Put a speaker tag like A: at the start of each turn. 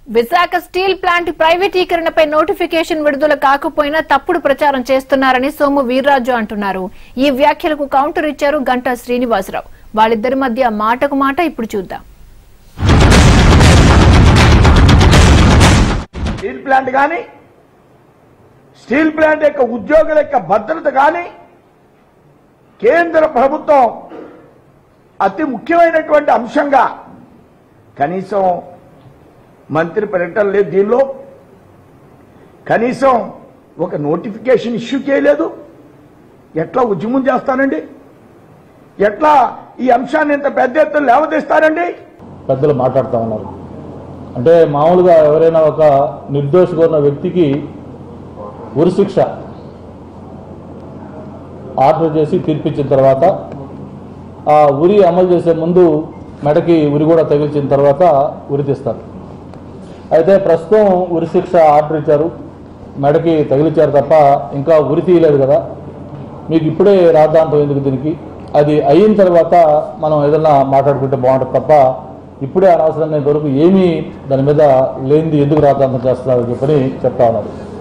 A: Visakha steel plant ప్రైవేటీకరణపై notification విడుదల కాకపోయినా తప్పుడు ప్రచారం చేస్తున్నారని సోము వీర్రాజు అంటున్నారు ఈ వ్యాఖ్యలకు కౌంటర్ ఇచ్చారు గంటా శ్రీనివాసరావు వాళ్ళిద్దరి మధ్య మాటకు మాట ఇప్పుడు చూద్దాం
B: స్టీల్ ప్లాంట్ కానీ స్టీల్ ప్లాంట్ యొక్క ఉద్యోగుల యొక్క భద్రత కానీ కేంద్ర ప్రభుత్వం అతి ముఖ్యమైనటువంటి అంశంగా కనీసం మంత్రి పర్యటన లేదు దీనిలో కనీసం ఒక నోటిఫికేషన్ ఇష్యూ చేయలేదు ఎట్లా ఉద్యమం చేస్తానండి ఎట్లా ఈ అంశాన్ని ఇంత పెద్ద ఎత్తున లేవదీస్తారండి
C: పెద్దలు మాట్లాడుతూ ఉన్నారు అంటే మామూలుగా ఎవరైనా ఒక నిర్దోషిగా ఉన్న వ్యక్తికి ఉరిశిక్ష ఆర్డర్ చేసి తీర్పిచ్చిన తర్వాత ఆ ఉరి అమలు చేసే ముందు మెడకి ఉరి కూడా తగిల్చిన తర్వాత ఉరి తీస్తారు అయితే ప్రస్తుతం ఉరిశిక్ష ఆర్డర్ ఇచ్చారు మెడకి తగిలిచ్చారు తప్ప ఇంకా ఉరి తీయలేదు కదా మీకు ఇప్పుడే రాద్ధాంతం ఎందుకు దీనికి అది అయిన తర్వాత మనం ఏదైనా మాట్లాడుకుంటే బాగుంటుంది తప్ప ఇప్పుడే అనవసరంగా ఇంతవరకు ఏమీ దాని మీద లేనిది ఎందుకు రాద్ధాంతం చేస్తున్నారని చెప్పని చెప్తా ఉన్నారు